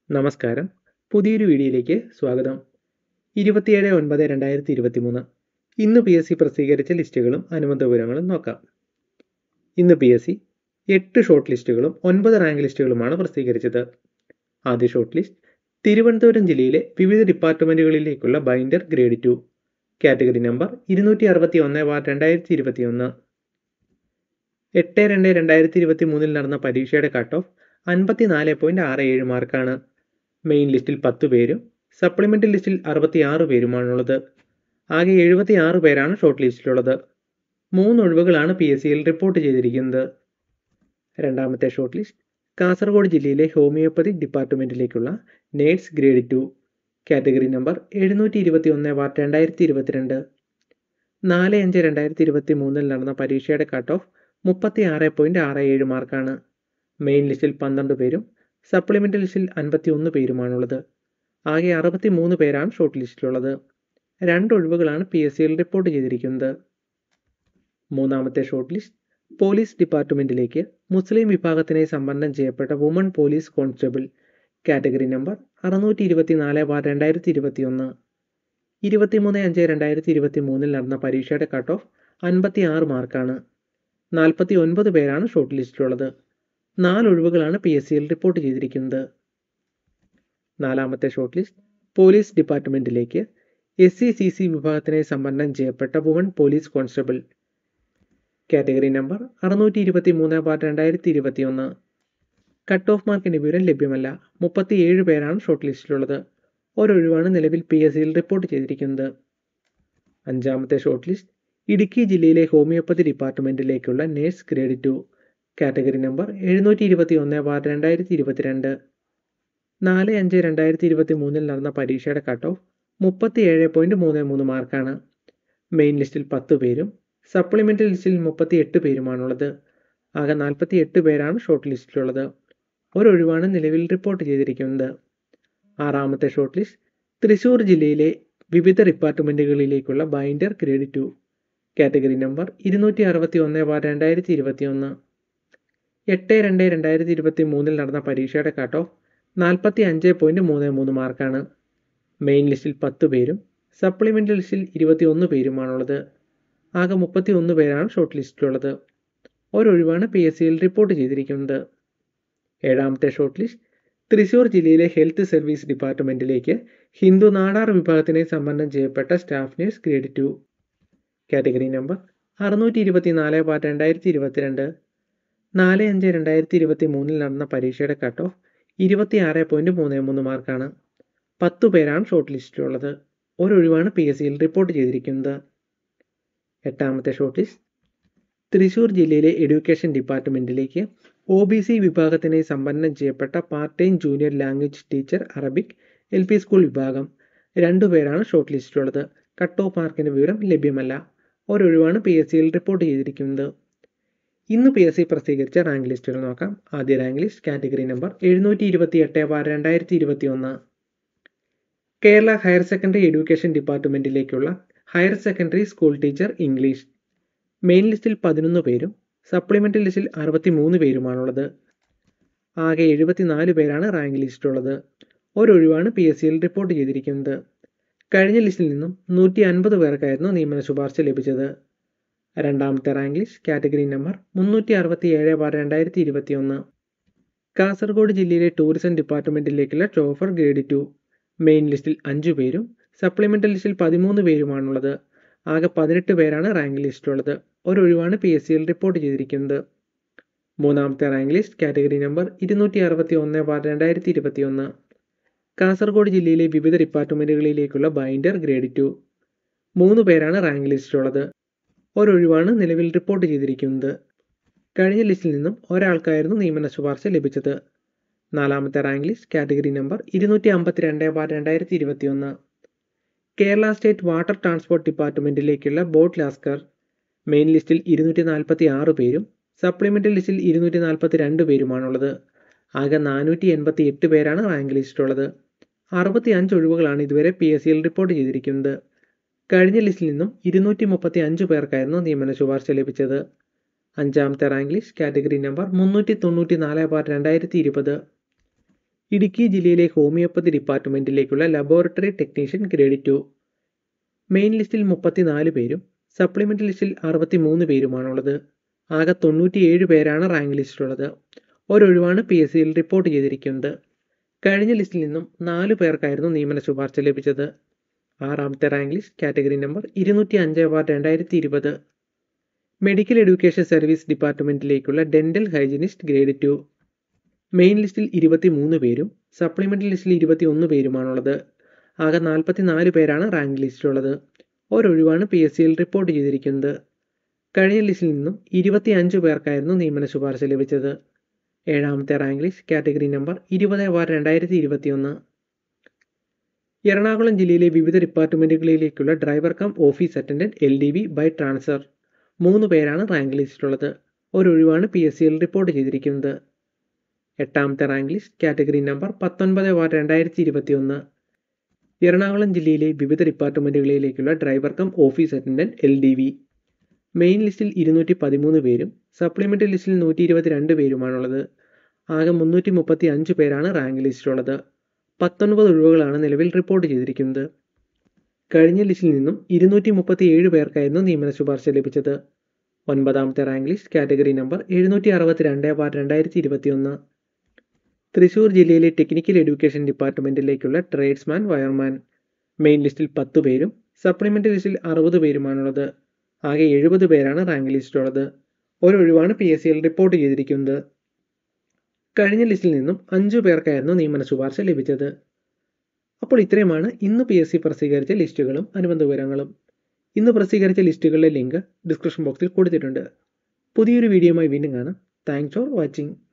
നമസ്കാരം പുതിയൊരു വീഡിയോയിലേക്ക് സ്വാഗതം ഇരുപത്തിയേഴ് ഒൻപത് രണ്ടായിരത്തി ഇരുപത്തി മൂന്ന് ഇന്ന് പി എസ് സി പ്രസിദ്ധീകരിച്ച ലിസ്റ്റുകളും അനുബന്ധ വിവരങ്ങളും നോക്കാം ഇന്ന് പി എസ് സി എട്ട് ഷോർട്ട് ലിസ്റ്റുകളും ഒൻപത് റാങ്ക് ലിസ്റ്റുകളുമാണ് പ്രസിദ്ധീകരിച്ചത് ആദ്യ ഷോർട്ട് ലിസ്റ്റ് തിരുവനന്തപുരം ജില്ലയിലെ വിവിധ ഡിപ്പാർട്ട്മെൻറ്റുകളിലേക്കുള്ള binder grade two category number ഇരുന്നൂറ്റി അറുപത്തി ഒന്ന് ബാർ രണ്ടായിരത്തി ഇരുപത്തി ഒന്ന് എട്ട് രണ്ട് രണ്ടായിരത്തി ഇരുപത്തി മൂന്നിൽ നടന്ന പരീക്ഷയുടെ കട്ട് ഓഫ് അൻപത്തി നാല് പോയിൻറ്റ് ആറ് ഏഴ് മാർക്കാണ് മെയിൻ ലിസ്റ്റിൽ പത്ത് പേരും സപ്ലിമെൻ്ററി ലിസ്റ്റിൽ അറുപത്തി ആറ് പേരുമാണുള്ളത് ആകെ എഴുപത്തി ആറ് പേരാണ് ഷോർട്ട് ലിസ്റ്റിലുള്ളത് മൂന്ന് ഒഴിവുകളാണ് പി എസ് സിയിൽ റിപ്പോർട്ട് ചെയ്തിരിക്കുന്നത് രണ്ടാമത്തെ ഷോർട്ട് ലിസ്റ്റ് കാസർഗോഡ് ജില്ലയിലെ ഹോമിയോപ്പതി ഡിപ്പാർട്ട്മെൻറ്റിലേക്കുള്ള nurse grade two category number എഴുന്നൂറ്റി ഇരുപത്തി ഒന്ന് ബാർ രണ്ടായിരത്തി ഇരുപത്തിരണ്ട് നാല് അഞ്ച് രണ്ടായിരത്തി ഇരുപത്തി മൂന്നിൽ നടന്ന പരീക്ഷയുടെ കട്ട് ഓഫ് മുപ്പത്തി ആറ് പോയിൻറ്റ് ആറ് ഏഴ് മാർക്കാണ് മെയിൻ ലിസ്റ്റിൽ പന്ത്രണ്ട് പേരും സപ്ലിമെൻ്ററി ലിസ്റ്റിൽ അൻപത്തി ഒന്ന് പേരുമാണുള്ളത് ആകെ അറുപത്തി മൂന്ന് പേരാണ് ഷോർട്ട് ലിസ്റ്റിലുള്ളത് രണ്ട് ഒഴിവുകളാണ് പി എസ് സിയിൽ റിപ്പോർട്ട് ചെയ്തിരിക്കുന്നത് മൂന്നാമത്തെ ഷോർട്ട് ലിസ്റ്റ് പോലീസ് ഡിപ്പാർട്ട്മെൻറ്റിലേക്ക് മുസ്ലിം വിഭാഗത്തിനായി സംവരണം ചെയ്യപ്പെട്ട woman police constable category number അറുന്നൂറ്റി ഇരുപത്തി നാല് ബാർ രണ്ടായിരത്തി ഇരുപത്തി ഒന്ന് ഇരുപത്തിമൂന്ന് അഞ്ച് രണ്ടായിരത്തി ഇരുപത്തി മൂന്നിൽ നടന്ന പരീക്ഷയുടെ കട്ട് ഓഫ് അൻപത്തി ആറ് മാർക്കാണ് നാൽപ്പത്തി ഒൻപത് പേരാണ് ഷോർട്ട് ലിസ്റ്റിലുള്ളത് നാല് ഒഴിവുകളാണ് പി എസ് സിയിൽ റിപ്പോർട്ട് ചെയ്തിരിക്കുന്നത് നാലാമത്തെ ഷോർട്ട് ലിസ്റ്റ് പോലീസ് ഡിപ്പാർട്ട്മെൻറ്റിലേക്ക് എസ് സി സി സി വിഭാഗത്തിനായി സംവരണം ചെയ്യപ്പെട്ട woman police constable category number അറുന്നൂറ്റി ഇരുപത്തി മൂന്ന് ബാർ രണ്ടായിരത്തി ഇരുപത്തി ഒന്ന് കട്ട് ഓഫ് മാർക്കിൻ്റെ വിവരം ലഭ്യമല്ല മുപ്പത്തിയേഴ് പേരാണ് ഷോർട്ട് ലിസ്റ്റിലുള്ളത് ഒരൊഴിവാണ് നിലവിൽ പി എസ് സിയിൽ റിപ്പോർട്ട് ചെയ്തിരിക്കുന്നത് അഞ്ചാമത്തെ ഷോർട്ട് ലിസ്റ്റ് ഇടുക്കി ജില്ലയിലെ ഹോമിയോപ്പതി ഡിപ്പാർട്ട്മെൻറ്റിലേക്കുള്ള nurse grade two category number എഴുന്നൂറ്റി ഇരുപത്തി ഒന്ന് ബാർ രണ്ടായിരത്തി ഇരുപത്തിരണ്ട് നാല് അഞ്ച് രണ്ടായിരത്തി ഇരുപത്തി മൂന്നിൽ നടന്ന പരീക്ഷയുടെ കട്ട് ഓഫ് മുപ്പത്തി ഏഴ് പോയിൻറ്റ് മൂന്ന് മൂന്ന് മാർക്കാണ് മെയിൻ ലിസ്റ്റിൽ പത്ത് പേരും സപ്ലിമെൻ്ററി ലിസ്റ്റിൽ മുപ്പത്തി എട്ട് പേരുമാണുള്ളത് ആകെ നാൽപ്പത്തി എട്ട് പേരാണ് ഷോർട്ട് ലിസ്റ്റിലുള്ളത് ഒരൊഴിവാണ് നിലവിൽ റിപ്പോർട്ട് ചെയ്തിരിക്കുന്നത് ആറാമത്തെ ഷോർട്ട് ലിസ്റ്റ് തൃശ്ശൂർ ജില്ലയിലെ വിവിധ ഡിപ്പാർട്ട്മെൻറ്റുകളിലേക്കുള്ള binder grade two category number ഇരുന്നൂറ്റി അറുപത്തി ഒന്ന് ബാർ രണ്ടായിരത്തി ഇരുപത്തി ഒന്ന് എട്ട് രണ്ട് രണ്ടായിരത്തി ഇരുപത്തി മൂന്നിൽ നടന്ന പരീക്ഷയുടെ കട്ട് ഓഫ് നാൽപ്പത്തി അഞ്ച് പോയിൻറ്റ് മൂന്ന് മൂന്ന് മാർക്കാണ് മെയിൻ ലിസ്റ്റിൽ പത്ത് പേരും സപ്ലിമെൻ്ററി ലിസ്റ്റിൽ ഇരുപത്തി ഒന്ന് പേരുമാണുള്ളത് ആകെ മുപ്പത്തി ഒന്ന് പേരാണ് ഷോർട്ട് ലിസ്റ്റിലുള്ളത് ഒരൊഴിവാണ് പി എസ് സിയിൽ റിപ്പോർട്ട് ചെയ്തിരിക്കുന്നത് ഏഴാമത്തെ ഷോർട്ട് ലിസ്റ്റ് തൃശ്ശൂർ ജില്ലയിലെ ഹെൽത്ത് സർവീസ് ഡിപ്പാർട്ട്മെൻറ്റിലേക്ക് ഹിന്ദു നാടാർ വിഭാഗത്തിനെ സംവരണം ചെയ്യപ്പെട്ട staff nurse grade two category number അറുന്നൂറ്റി ഇരുപത്തി നാല് ബാർ രണ്ടായിരത്തി ഇരുപത്തിരണ്ട് നാല് അഞ്ച് രണ്ടായിരത്തി ഇരുപത്തി മൂന്നിൽ നടന്ന പരീക്ഷയുടെ കട്ട് ഓഫ് ഇരുപത്തി ആറ് പോയിൻറ്റ് മൂന്ന് മൂന്ന് മാർക്കാണ് പത്ത് പേരാണ് ഷോർട്ട് ലിസ്റ്റിലുള്ളത് ഒരൊഴിവാണ് പി എസ് സിയിൽ റിപ്പോർട്ട് ചെയ്തിരിക്കുന്നത് എട്ടാമത്തെ ഷോർട്ട് ലിസ്റ്റ് തൃശ്ശൂർ ജില്ലയിലെ എഡ്യൂക്കേഷൻ ഡിപ്പാർട്ട്മെൻറ്റിലേക്ക് ഒ ബി സി വിഭാഗത്തിനായി സംവരണം ചെയ്യപ്പെട്ട part time junior language teacher Arabic L P school വിഭാഗം രണ്ടുപേരാണ് ഷോർട്ട് ലിസ്റ്റിലുള്ളത് കട്ട് ഓഫ് മാർക്കിൻ്റെ വിവരം ലഭ്യമല്ല ഒരൊഴിവാണ് പി എസ് സിയിൽ റിപ്പോർട്ട് ചെയ്തിരിക്കുന്നത് ഇന്ന് പി എസ് സി പ്രസിദ്ധീകരിച്ച റാങ്ക് ലിസ്റ്റുകൾ നോക്കാം ആദ്യ റാങ്ക് ലിസ്റ്റ് കാറ്റഗറി നമ്പർ എഴുന്നൂറ്റി ഇരുപത്തി എട്ട് ബാർ രണ്ടായിരത്തി ഇരുപത്തി ഒന്ന് കേരള ഹയർ സെക്കൻഡറി എഡ്യൂക്കേഷൻ ഡിപ്പാർട്ട്മെൻറ്റിലേക്കുള്ള higher secondary school teacher English main ലിസ്റ്റിൽ പതിനൊന്ന് പേരും സപ്ലിമെൻ്ററി ലിസ്റ്റിൽ അറുപത്തി മൂന്ന് പേരുമാണുള്ളത് ആകെ എഴുപത്തിനാല് പേരാണ് റാങ്ക് ലിസ്റ്റിലുള്ളത് ഒരൊഴിവാണ് പി എസ് സിയിൽ റിപ്പോർട്ട് ചെയ്തിരിക്കുന്നത് കഴിഞ്ഞ ലിസ്റ്റിൽ നിന്നും നൂറ്റി അൻപത് പേർക്കായിരുന്നു നിയമന ശുപാർശ ലഭിച്ചത് രണ്ടാമത്തെ റാങ്ക് ലിസ്റ്റ് കാറ്റഗറി നമ്പർ മുന്നൂറ്റി അറുപത്തി ഏഴ് ബാർ രണ്ടായിരത്തി ഇരുപത്തി ഒന്ന് കാസർഗോഡ് ജില്ലയിലെ ടൂറിസം ഡിപ്പാർട്ട്മെൻറ്റിലേക്കുള്ള ചോഫർ ഗ്രേഡ് ടു മെയിൻ ലിസ്റ്റിൽ അഞ്ചു പേരും സപ്ലിമെൻ്ററി ലിസ്റ്റിൽ പതിമൂന്ന് പേരുമാണുള്ളത് ആകെ പതിനെട്ട് പേരാണ് റാങ്ക് ലിസ്റ്റിലുള്ളത് ഒരൊഴിവാണ് പി എസ് സിയിൽ റിപ്പോർട്ട് ചെയ്തിരിക്കുന്നത് മൂന്നാമത്തെ റാങ്ക് ലിസ്റ്റ് കാറ്റഗറി നമ്പർ ഇരുന്നൂറ്റി അറുപത്തി ഒന്ന് ബാർ രണ്ടായിരത്തി ഇരുപത്തി ഒന്ന് കാസർഗോഡ് ജില്ലയിലെ വിവിധ ഡിപ്പാർട്ട്മെൻറ്റുകളിലേക്കുള്ള ബൈൻഡർ ഗ്രേഡ് ടു മൂന്ന് പേരാണ് റാങ്ക് ലിസ്റ്റിലുള്ളത് ഒരൊഴിവാണ് നിലവിൽ റിപ്പോർട്ട് ചെയ്തിരിക്കുന്നത് കഴിഞ്ഞ ലിസ്റ്റിൽ നിന്നും ഒരാൾക്കായിരുന്നു നിയമന ശുപാർശ ലഭിച്ചത് നാലാമത്തെ റാങ്ക് ലിസ്റ്റ് കാറ്റഗറി നമ്പർ ഇരുന്നൂറ്റി അമ്പത്തി രണ്ട് ബാർ രണ്ടായിരത്തി ഇരുപത്തി ഒന്ന് കേരള സ്റ്റേറ്റ് വാട്ടർ ട്രാൻസ്പോർട്ട് ഡിപ്പാർട്ട്മെൻറ്റിലേക്കുള്ള ബോട്ട് ലാസ്കർ മെയിൻ ലിസ്റ്റിൽ ഇരുന്നൂറ്റി നാൽപ്പത്തി ആറ് പേരും സപ്ലിമെൻ്ററി ലിസ്റ്റിൽ ഇരുന്നൂറ്റി നാൽപ്പത്തി രണ്ട് പേരുമാണുള്ളത് ആകെ നാനൂറ്റി എൺപത്തി എട്ട് പേരാണ് റാങ്ക് ലിസ്റ്റിലുള്ളത് അറുപത്തി അഞ്ച് ഒഴിവുകളാണ് ഇതുവരെ പി എസ് സിയിൽ റിപ്പോർട്ട് ചെയ്തിരിക്കുന്നത് കഴിഞ്ഞ ലിസ്റ്റിൽ നിന്നും ഇരുന്നൂറ്റി മുപ്പത്തി അഞ്ച് പേർക്കായിരുന്നു നിയമന ശുപാർശ ലഭിച്ചത് അഞ്ചാമത്തെ റാങ്ക് ലിസ്റ്റ് കാറ്റഗറി നമ്പർ മുന്നൂറ്റി തൊണ്ണൂറ്റി നാല് ബാർ രണ്ടായിരത്തി ഇരുപത് ഇടുക്കി ജില്ലയിലെ ഹോമിയോപ്പതി ഡിപ്പാർട്ട്മെൻറ്റിലേക്കുള്ള laboratory technician grade two main ലിസ്റ്റിൽ മുപ്പത്തിനാല് പേരും സപ്ലിമെൻ്റ് ലിസ്റ്റിൽ അറുപത്തി മൂന്ന് പേരുമാണുള്ളത് ആകെ തൊണ്ണൂറ്റിയേഴ് പേരാണ് റാങ്ക് ലിസ്റ്റിലുള്ളത് ഒരൊഴിവാണ് പി എസ് സിയിൽ റിപ്പോർട്ട് ചെയ്തിരിക്കുന്നത് കഴിഞ്ഞ ലിസ്റ്റിൽ നിന്നും നാല് പേർക്കായിരുന്നു നിയമന ശുപാർശ ലഭിച്ചത് ആറാമത്തെ റാങ്ക് ലിസ്റ്റ് കാറ്റഗറി നമ്പർ ഇരുന്നൂറ്റി അഞ്ച് ബാർ രണ്ടായിരത്തി ഇരുപത് മെഡിക്കൽ എഡ്യൂക്കേഷൻ സർവീസ് ഡിപ്പാർട്ട്മെൻറ്റിലേക്കുള്ള dental hygienist grade two main ലിസ്റ്റിൽ ഇരുപത്തി മൂന്ന് പേരും സപ്ലിമെൻ്ററി ലിസ്റ്റിൽ ഇരുപത്തി ഒന്ന് പേരുമാണുള്ളത് ആകെ നാൽപ്പത്തി നാല് പേരാണ് റാങ്ക് ലിസ്റ്റിലുള്ളത് ഒരൊഴിവാണ് പി എസ് സിയിൽ റിപ്പോർട്ട് ചെയ്തിരിക്കുന്നത് കഴിഞ്ഞ ലിസ്റ്റിൽ നിന്നും ഇരുപത്തി അഞ്ച് പേർക്കായിരുന്നു നിയമന ശുപാർശ ലഭിച്ചത് ഏഴാമത്തെ റാങ്ക് ലിസ്റ്റ് കാറ്റഗറി നമ്പർ ഇരുപത് ബാർ രണ്ടായിരത്തി ഇരുപത്തിയൊന്ന് എറണാകുളം ജില്ലയിലെ വിവിധ ഡിപ്പാർട്ട്മെൻറ്റുകളിലേക്കുള്ള driver cum office attendant L D V by transfer മൂന്ന് പേരാണ് റാങ്ക് ലിസ്റ്റിലുള്ളത് ഒരൊഴിവാണ് പി എസ് സിയിൽ റിപ്പോർട്ട് ചെയ്തിരിക്കുന്നത് എട്ടാമത്തെ റാങ്ക് ലിസ്റ്റ് കാറ്റഗറി നമ്പർ പത്തൊൻപത് ബാർ രണ്ടായിരത്തി ഇരുപത്തിയൊന്ന് എറണാകുളം ജില്ലയിലെ വിവിധ ഡിപ്പാർട്ട്മെൻറ്റുകളിലേക്കുള്ള driver cum office attendant L D V main ലിസ്റ്റിൽ ഇരുന്നൂറ്റി പതിമൂന്ന് പേരും സപ്ലിമെൻ്ററി ലിസ്റ്റിൽ നൂറ്റി ഇരുപത്തിരണ്ട് പേരുമാണുള്ളത് ആകെ മുന്നൂറ്റി മുപ്പത്തി അഞ്ച് പേരാണ് റാങ്ക് ലിസ്റ്റിലുള്ളത് പത്തൊൻപത് ഒഴിവുകളാണ് നിലവിൽ റിപ്പോർട്ട് ചെയ്തിരിക്കുന്നത് കഴിഞ്ഞ ലിസ്റ്റിൽ നിന്നും ഇരുന്നൂറ്റി മുപ്പത്തി ഏഴ് പേർക്കായിരുന്നു നിയമന ശുപാർശ ലഭിച്ചത് ഒൻപതാമത്തെ റാങ്ക് ലിസ്റ്റ് കാറ്റഗറി നമ്പർ എഴുന്നൂറ്റി അറുപത്തി രണ്ട് ബാർ രണ്ടായിരത്തി ഇരുപത്തിയൊന്ന് തൃശൂർ ജില്ലയിലെ ടെക്നിക്കൽ എഡ്യൂക്കേഷൻ ഡിപ്പാർട്ട്മെൻറ്റിലേക്കുള്ള ട്രേഡ്സ്മാൻ വയർമാൻ മെയിൻ ലിസ്റ്റിൽ പത്ത് പേരും സപ്ലിമെൻ്ററി ലിസ്റ്റിൽ അറുപത് പേരുമാണുള്ളത് ആകെ എഴുപത് പേരാണ് റാങ്ക് ലിസ്റ്റിലുള്ളത് ഒരൊഴിവാണ് പി എസ് സിയിൽ റിപ്പോർട്ട് ചെയ്തിരിക്കുന്നത് കഴിഞ്ഞ ലിസ്റ്റിൽ നിന്നും അഞ്ചു പേർക്കായിരുന്നു നിയമന ശുപാർശ ലഭിച്ചത് അപ്പോൾ ഇത്രയുമാണ് ഇന്ന് പി എസ് സി പ്രസിദ്ധീകരിച്ച ലിസ്റ്റുകളും അനുബന്ധ വിവരങ്ങളും ഇന്ന് പ്രസിദ്ധീകരിച്ച ലിസ്റ്റുകളുടെ ലിങ്ക് ഡിസ്ക്രിപ്ഷൻ ബോക്സിൽ കൊടുത്തിട്ടുണ്ട് പുതിയൊരു വീഡിയോയുമായി വീണ്ടും കാണാം താങ്ക്സ് ഫോർ വാച്ചിങ്